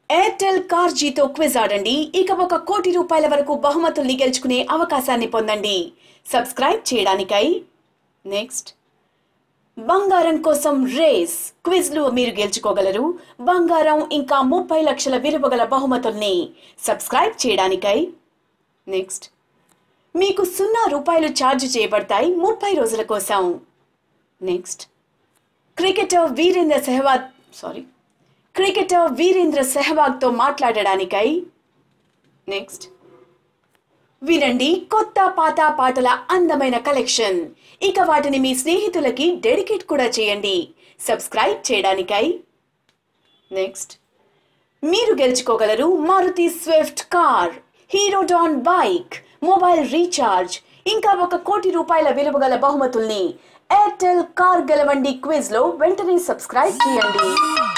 Airtel car జీతో quiz ఆడండి ఇక ఒక కోటి రూపాయల వరకు బహుమతుల్ని గెలుచుకునే అవకాశాన్ని పొందండి సబ్స్క్రైబ్ చేయడానికై నెక్స్ట్ బంగారం కోసం రేస్ క్విజ్లు మీరు గెలుచుకోగలరు బంగారం ఇంకా ముప్పై లక్షల విలువ గల బహుమతుల్ని సబ్స్క్రైబ్ చేయడానికై నెక్స్ట్ మీకు సున్నా రూపాయలు ఛార్జ్ చేయబడతాయి ముప్పై రోజుల కోసం next cricketer Virender Sehwag sorry cricketer Virender సెహ్వాగ్తో మాట్లాడడానికై నెక్స్ట్ వినండి కొత్త పాత పాటల అందమైన కలెక్షన్ ఇక వాటిని మీ స్నేహితులకి డెడికేట్ కూడా చేయండి సబ్స్క్రైబ్ చేయడానికై నెక్స్ట్ మీరు గెలుచుకోగలరు Maruti Swift car Hero Dawn bike mobile recharge ఇంకా ఒక కోటి రూపాయల విలువ గల బహుమతుల్ని ఎయిర్టెల్ కార్ గెలవండి క్విజ్ లో వెంటనే సబ్స్క్రైబ్ చేయండి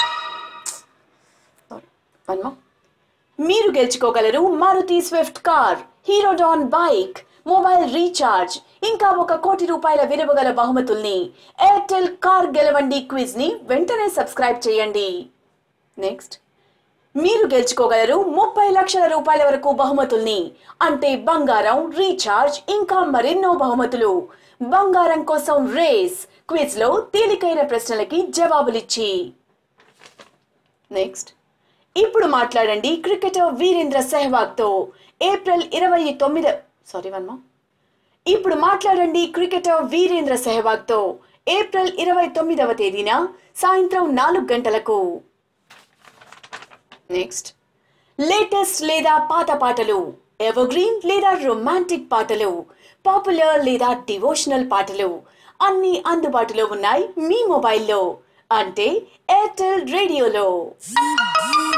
వన్ మోర్. మీరు గెలుచుకోగలరు Maruti Swift car Hero Dawn bike mobile recharge ఇంకా ఒక కోటి రూపాయల విలువ గల బహుమతుల్ని ఎయిర్టెల్ కార్ గెలవండి క్విజ్ ని వెంటనే సబ్స్క్రైబ్ చేయండి నెక్స్ట్ మీరు గెలుచుకోగలరు ముప్పై లక్షల రూపాయల వరకు బహుమతుల్ని అంటే బంగారం రీఛార్జ్ ఇంకా మరెన్నో బహుమతులు బంగారం కోసం రేస్ క్విజ్ లో తేలికైన ప్రశ్నలకి జవాబులిచ్చి నెక్స్ట్ ఇప్పుడు మాట్లాడండి క్రికెటర్ వీరేంద్ర సెహ్వాగ్ తో ఏప్రిల్ ఇరవై తొమ్మిది సారీ వన్మా ఇప్పుడు మాట్లాడండి క్రికెటర్ వీరేంద్ర సెహ్వాగ్ తో ఏప్రిల్ ఇరవై తొమ్మిదవ తేదీన సాయంత్రం నాలుగు గంటలకు నెక్స్ట్ లేటెస్ట్ లేదా పాత పాటలు ఎవర్గ్రీన్ లేదా రొమాంటిక్ పాటలు పాపులర్ లేదా డివోషనల్ పాటలు అన్ని అందుబాటులో ఉన్నాయి మీ మొబైల్లో అంటే ఎయిర్టెల్ రేడియోలో